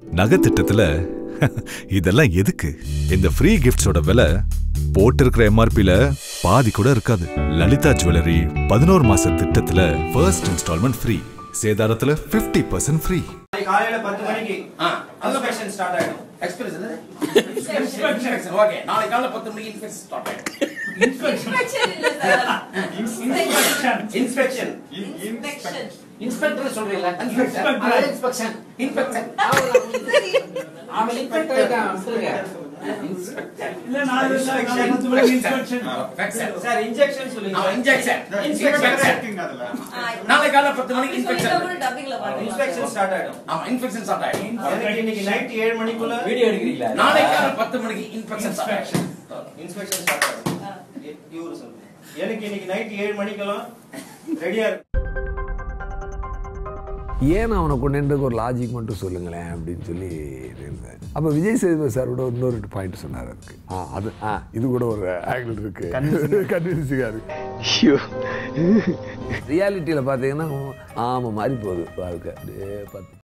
நகை திட்டத்துல இதெல்லாம் எதுக்கு இந்த ஃப்ரீ கிஃப்ட்ஸோட விலை போட்டிருக்கிற எம்ஆர்பில பாதி கூட இருக்காது லலிதா ஜுவல்லரி பதினோரு மாச திட்டத்துல ஃபர்ஸ்ட் இன்ஸ்டால்மெண்ட் ஃப்ரீ சேதாரத்துல 50% பர்சன்ட் ஃப்ரீ நாளைக்கு காலையில பத்து மணிக்கு ஆ இன்ஸ்பெக்ஷன் ஸ்டார்ட் ஆயிடும் எக்ஸ்பீரியன்ஸ் இன்ஸ்பெக்ஷன் ஓகே நாளை காலைல பத்து மணிக்கு இன்ஸ்பெக்ஷன் ஸ்டார்ட் ஆயிடும் இன்ஸ்பெக்ஷன் இன்ஸ்பெக்டர் சொல்றீங்களா இன்ஸ்பெக்டர் இன்ஸ்பெக்ஷன் இன்ஸ்பெக்டர் அவன் இன்ஸ்பெக்டர் இருக்கான் சொல்லுங்க இன்ஸ்பெக்டர் இன்ஸ்பெக்டர் சார் இன்ஜெக்ஷன் சொல்லுங்க அவன் இன்ஜெக்ஷன் இன்ஸ்பெக்ஷன் நாளை காலைல பத்து மணிக்கு இன்ஸ்பெக்ஷன் இன்ஸ்பெக்ஷன் ஸ்டார்ட் ஆயிடும் ஆமா இன்ஸ்பெக்ஷன் ஸ்டார்ட் ஆயிடும் எனக்கு இன்னைக்கு நைட் ஏழு மணிக்குள்ள வீடியோ எடுக்கிறீங்களா நாளை காலைல பத்து மணிக்கு இன்ஸ்பெக்ஷன் ஸ்டார்ட் ஆயிடும் இன்ஸ்பெக்ஷன் ஸ்டார்ட் ஆயிடும் இ- இவரு சொல்லுங்க எனக்கு இன்னைக்கு நைட் ஏழு மணிக்கெல்லாம் ரெடியா இருக்கு ஏன் அவனை கொண்டு ஒரு லாஜிக் மட்டும் சொல்லுங்களேன் அப்படின்னு சொல்லி இருந்தேன் அப்போ விஜய் சேதுபதி சார் கூட இன்னொரு ரெண்டு பாயிண்ட் சொன்னார் அதுக்கு ஆ அது ஆ இது கூட ஒரு ஆங்கிள் இருக்கு கன்வின்சிங்காக இருக்கு ஐயோ ரியாலிட்டியில் பார்த்தீங்கன்னா ஆமாம் மாறி போகுது வாழ்க்கை அப்படியே பார்த்து